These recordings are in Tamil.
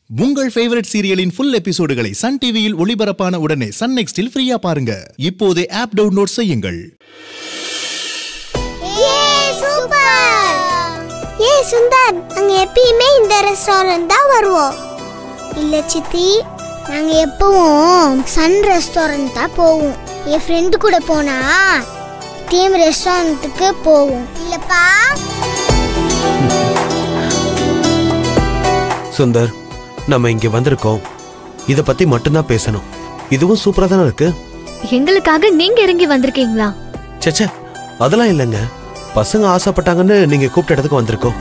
உங்கள் ஃபேவரட் சீரியலின் ஃபுல் எபிசோடுகளை சன் டிவியில் ஒளிபரப்பான உடனே சன் நெக்ஸ்டில் ஃப்ரீயா பாருங்க இப்போதே ஆப் டவுன்லோட் செய்யுங்கள் ஏய் சூப்பர் ஏய் சுந்தர் நாங்க எப்பயுமே இந்த ரெஸ்டாரண்ட் தான் வருவோம் இல்ல சித்தி நாங்க எப்பவும் சன் ரெஸ்டாரண்ட் தான் போவோம் என் ஃப்ரெண்டு கூட போனா டீம் ரெஸ்டாரண்ட்டுக்கு போவோம் இல்லப்பா சுந்தர் நம்ம இங்க வந்திருக்கோம் இத பத்தி மட்டும்தான் பேசணும் இதுவும் சூப்பரா தானே இருக்கு எங்களுக்காக நீங்க இறங்கி வந்திருக்கீங்களா ச்சே அதெல்லாம் இல்லைங்க பசங்க ஆசைப்பட்டாங்கன்னு நீங்க கூப்பிட்ட இடத்துக்கு வந்திருக்கோம்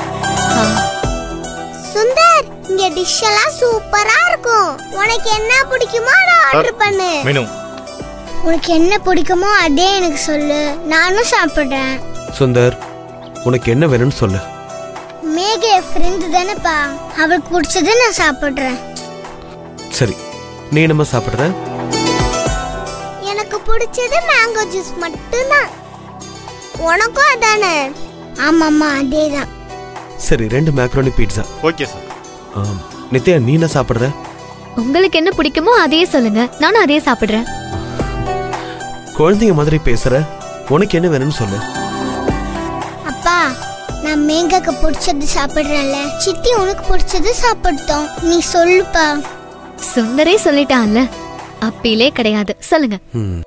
சுந்தர் இங்க டிஷ் எல்லாம் சூப்பரா இருக்கும் உனக்கு என்ன பிடிக்குமோ அதை ஆர்டர் பண்ணு மெனு உனக்கு என்ன பிடிக்குமோ அதே எனக்கு சொல்லு நானும் சாப்பிடுறேன் சுந்தர் உனக்கு என்ன வேணும்னு சொல்லு மேகே ஃப்ரெண்டு தானேப்பா அவளுக்கு பிடிச்சதை நான் சாப்பிடுறேன் சரி நீ என்னமா சாப்பிடுற எனக்கு பிடிச்சது மேங்கோ ஜூஸ் மட்டும்தான் உனக்கும் அதானே ஆமாம்மா அதே தான் சரி ரெண்டு மேக்ரோனி பீட்சா ஓகே சார் ஆம், நித்யா நீ என்ன சாப்பிடுற உங்களுக்கு என்ன பிடிக்குமோ அதையே சொல்லுங்க நானும் அதையே சாப்பிடுறேன் குழந்தைங்க மாதிரி பேசுற உனக்கு என்ன வேணும்னு சொல்லு அப்பா நான் மேங்காக்கு பிடிச்சது சாப்பிடுறேன்ல சித்தி உனக்கு பிடிச்சது சாப்பிட்டோம் நீ சொல்லுப்பா சுந்தரே சொல்லிட்டான்ல அப்பிலே கிடையாது சொல்லுங்க ம்.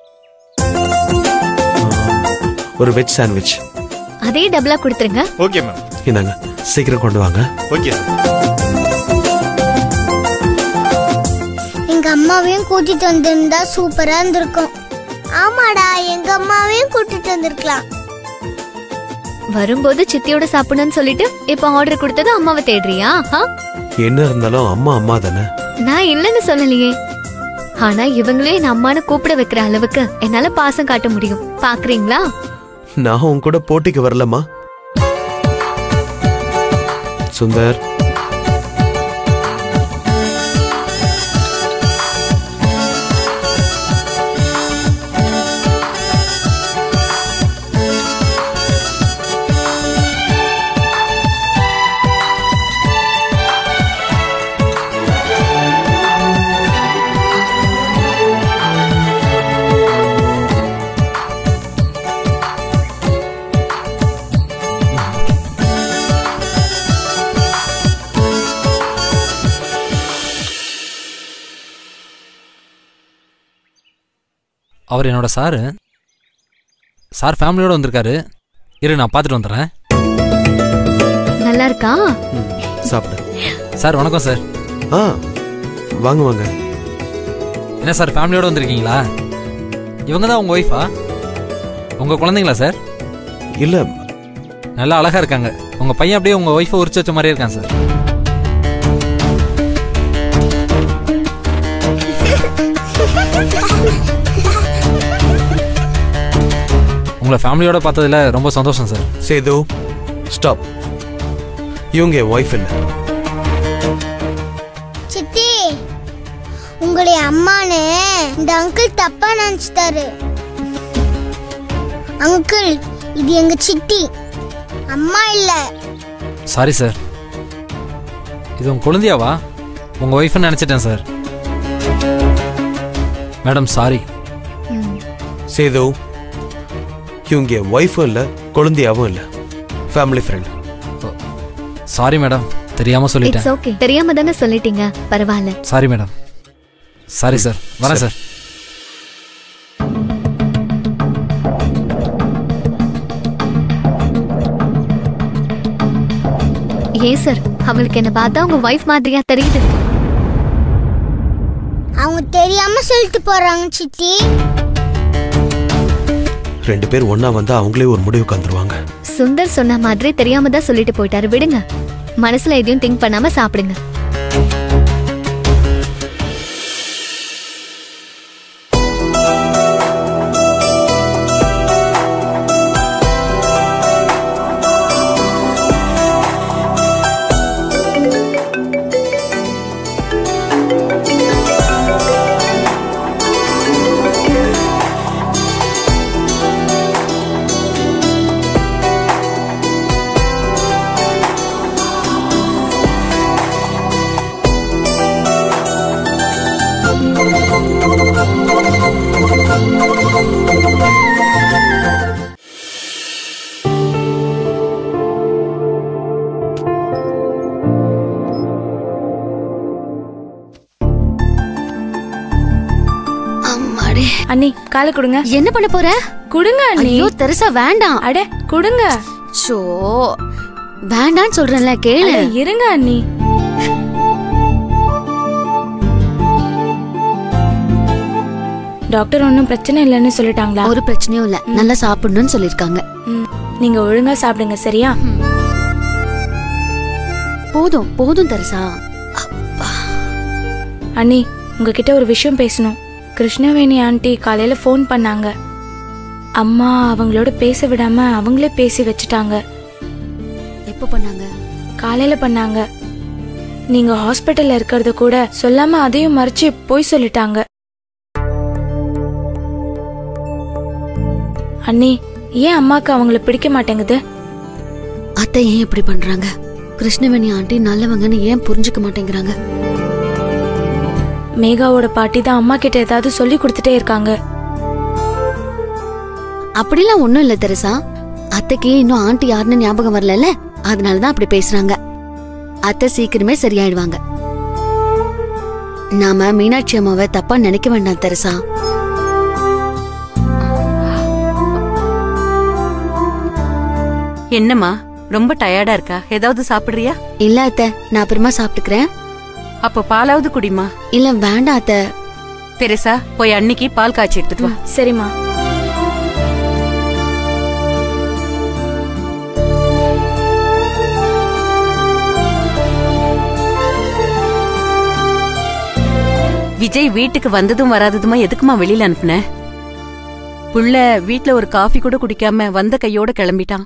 ஒரு வெஜ் சாண்ட்விச் அதே டபுளா கொடுத்துருங்க ஓகே மேம் இந்தாங்க சீக்கிரம் கொண்டு வாங்க ஓகே சார் எங்க அம்மாவையும் கூட்டிட்டு வந்திருந்தா சூப்பரா இருந்திருக்கும் ஆமாடா எங்க அம்மாவையும் கூட்டிட்டு வந்திருக்கலாம் வரும்போது சித்தியோட சாப்பிடணும்னு சொல்லிட்டு இப்ப ஆர்டர் கொடுத்தது அம்மாவை தேடுறியா ஆ? என்ன இருந்தாலும் அம்மா அம்மா தானே நான் இல்லைன்னு சொல்லலையே ஆனா இவங்களே என் அம்மான்னு கூப்பிட வைக்கிற அளவுக்கு என்னால பாசம் காட்ட முடியும் பாக்குறீங்களா நான் உன் கூட போட்டிக்கு வரலம்மா சுந்தர் அவர் என்னோட சாரு சார் ஃபேமிலியோட வந்திருக்காரு இரு நான் பார்த்துட்டு வந்துடுறேன் நல்லா இருக்கா ம், சாப்பிடு சார் வணக்கம் சார் ஆ வாங்க வாங்க என்ன சார் ஃபேமிலியோட வந்திருக்கீங்களா இவங்க தான் உங்கள் ஒய்ஃபா உங்கள் குழந்தைங்களா சார் இல்ல நல்லா அழகாக இருக்காங்க உங்கள் பையன் அப்படியே உங்கள் ஒய்ஃபை உரிச்சு வச்ச மாதிரியே இருக்கான் சார் உங்களை ஃபேமிலியோட பார்த்ததுல ரொம்ப சந்தோஷம் சார் சேது ஸ்டாப் இவங்க என் ஒய்ஃப் இல்லை சித்தி உங்களுடைய அம்மானு இந்த அங்கிள் தப்பா நினைச்சிட்டாரு அங்கிள் இது எங்க சித்தி அம்மா இல்ல சாரி சார் இது உங்கள் குழந்தையாவா உங்கள் ஒய்ஃப்னு நினச்சிட்டேன் சார் மேடம் சாரி சேது இவங்க என் ஒய்ஃபும் இல்லை குழந்தையாவும் இல்லை ஃபேமிலி ஃப்ரெண்ட் சாரி மேடம் தெரியாமல் சொல்லிட்டேன் இட்ஸ் ஓகே தெரியாம தானே சொல்லிட்டீங்க பரவாயில்ல சாரி மேடம் சாரி சார் வரேன் சார் ஏன் சார் அவளுக்கு என்ன பார்த்தா உங்க ஒய்ஃப் மாதிரியா தெரியுது அவங்க தெரியாம சொல்லிட்டு போறாங்க சித்தி ரெண்டு பேர் ஒண்ணா வந்தா அவங்களே ஒரு முடிவுக்கு வந்துருவாங்க சுந்தர் சொன்ன மாதிரி தெரியாம தான் சொல்லிட்டு போயிட்டாரு விடுங்க மனசுல எதையும் திங்க் பண்ணாம சாப்பிடுங்க அண்ணி காலை கொடுங்க என்ன பண்ண போற கொடுங்க அண்ணி ஐயோ தெரசா வேண்டாம் அட கொடுங்க சோ வேண்டான்னு சொல்றேன்ல கேளு அட, இருங்க அண்ணி டாக்டர் ஒன்றும் பிரச்சனை இல்லைன்னு சொல்லிட்டாங்களா ஒரு பிரச்சனையும் இல்ல நல்லா சாப்பிடணும்னு சொல்லிருக்காங்க ம், நீங்க ஒழுங்கா சாப்பிடுங்க சரியா போதும் போதும் தெரசா அண்ணி உங்ககிட்ட ஒரு விஷயம் பேசணும் கிருஷ்ணவேணி ஆண்டி காலையில ஃபோன் பண்ணாங்க அம்மா அவங்களோட பேச விடாம அவங்களே பேசி வச்சுட்டாங்க எப்ப பண்ணாங்க காலையில பண்ணாங்க நீங்க ஹாஸ்பிட்டல்ல இருக்கிறத கூட சொல்லாம அதையும் மறைச்சு போய் சொல்லிட்டாங்க அண்ணி ஏன் அம்மாக்கு அவங்கள பிடிக்க மாட்டேங்குது அத்தை ஏன் இப்படி பண்றாங்க கிருஷ்ணவேணி ஆண்டி நல்லவங்கன்னு ஏன் புரிஞ்சுக்க மாட்டேங்கிறாங்க மேகாவோட பாட்டி தான் அம்மா கிட்ட ஏதாவது சொல்லி கொடுத்துட்டே இருக்காங்க அப்படிலாம் ஒண்ணும் இல்ல தெரசா அத்தைக்கு இன்னும் ஆண்டி யாருன்னு ஞாபகம் வரலல்ல அதனாலதான் அப்படி பேசுறாங்க அத்தை சீக்கிரமே சரியாயிடுவாங்க நாம மீனாட்சி அம்மாவை தப்பா நினைக்க வேண்டாம் தெரசா என்னம்மா ரொம்ப டயர்டா இருக்கா ஏதாவது சாப்பிடுறியா இல்ல அத்தை நான் அப்புறமா சாப்பிட்டுக்கிறேன் அப்போ பாலாவது குடிமா இல்ல வேண்டாம் அத்தை தெரசா போய் அன்னைக்கு பால் காய்ச்சி எடுத்துட்டு வா சரிம்மா விஜய் வீட்டுக்கு வந்ததும் வராததுமா எதுக்குமா வெளியில அனுப்புன புள்ள வீட்ல ஒரு காஃபி கூட குடிக்காம வந்த கையோட கிளம்பிட்டான்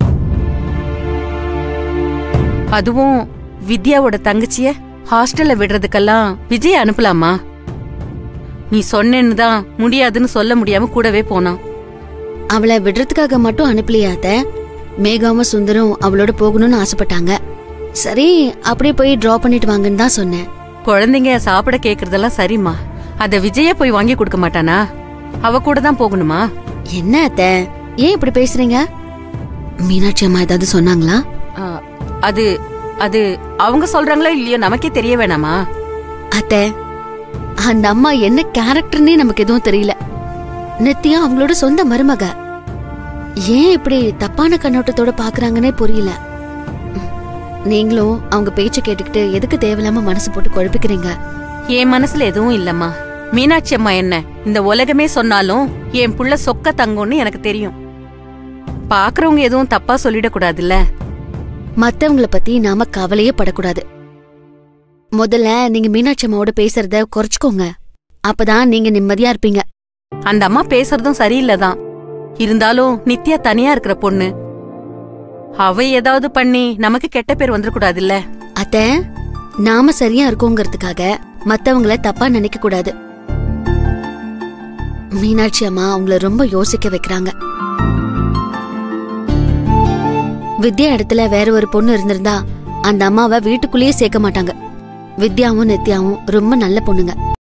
அதுவும் வித்யாவோட தங்கச்சிய ஹாஸ்டல்ல விடுறதுக்கெல்லாம் விஜய் அனுப்பலாமா நீ சொன்னேன்னு தான் முடியாதுன்னு சொல்ல முடியாம கூடவே போனான் அவளை விடுறதுக்காக மட்டும் அனுப்பலையா அத்தை மேகாவும் சுந்தரும் அவளோட போகணும்னு ஆசைப்பட்டாங்க சரி அப்படியே போய் டிரா பண்ணிட்டு வாங்கன்னு தான் சொன்னேன் குழந்தைங்க சாப்பிட கேக்குறதெல்லாம் சரிம்மா அத விஜய போய் வாங்கி கொடுக்க மாட்டானா அவ கூட தான் போகணுமா என்ன அத்தை ஏன் இப்படி பேசுறீங்க மீனாட்சி அம்மா ஏதாவது சொன்னாங்களா ஆ, அது அது அவங்க சொல்றாங்களோ இல்லையோ நமக்கே தெரிய வேணாமா அத்தை அந்த அம்மா என்ன கேரக்டர்னே நமக்கு எதுவும் தெரியல நித்யா அவங்களோட சொந்த மருமக ஏன் இப்படி தப்பான கண்ணோட்டத்தோட பாக்குறாங்கன்னே புரியல ம், நீங்களும் அவங்க பேச்ச கேட்டுக்கிட்டு எதுக்கு தேவையில்லாம மனசு போட்டு குழப்பிக்கிறீங்க என் மனசுல எதுவும் இல்லம்மா மீனாட்சி அம்மா என்ன இந்த உலகமே சொன்னாலும் என் புள்ள சொக்க தங்கும்னு எனக்கு தெரியும் பாக்குறவங்க எதுவும் தப்பா சொல்லிடக்கூடாதுல்ல மத்தவங்கள பத்தி நாம கவலையே படக்கூடாது முதல்ல நீங்க மீனாட்சி அம்மாவோட பேசுறத குறைச்சுக்கோங்க அப்பதான் நீங்க நிம்மதியா இருப்பீங்க அந்த அம்மா பேசுறதும் சரியில்லைதான் இருந்தாலும் நித்யா தனியா இருக்கிற பொண்ணு அவ ஏதாவது பண்ணி நமக்கு கெட்ட பேர் வந்துடக்கூடாதுல்ல அத்த நாம சரியா இருக்கோங்கிறதுக்காக மத்தவங்கள தப்பா நினைக்க கூடாது மீனாட்சி அம்மா அவங்கள ரொம்ப யோசிக்க வைக்கிறாங்க வித்யா இடத்துல வேற ஒரு பொண்ணு இருந்திருந்தா அந்த அம்மாவை வீட்டுக்குள்ளேயே சேர்க்க மாட்டாங்க வித்யாவும் நித்யாவும் ரொம்ப நல்ல பொண்ணுங்க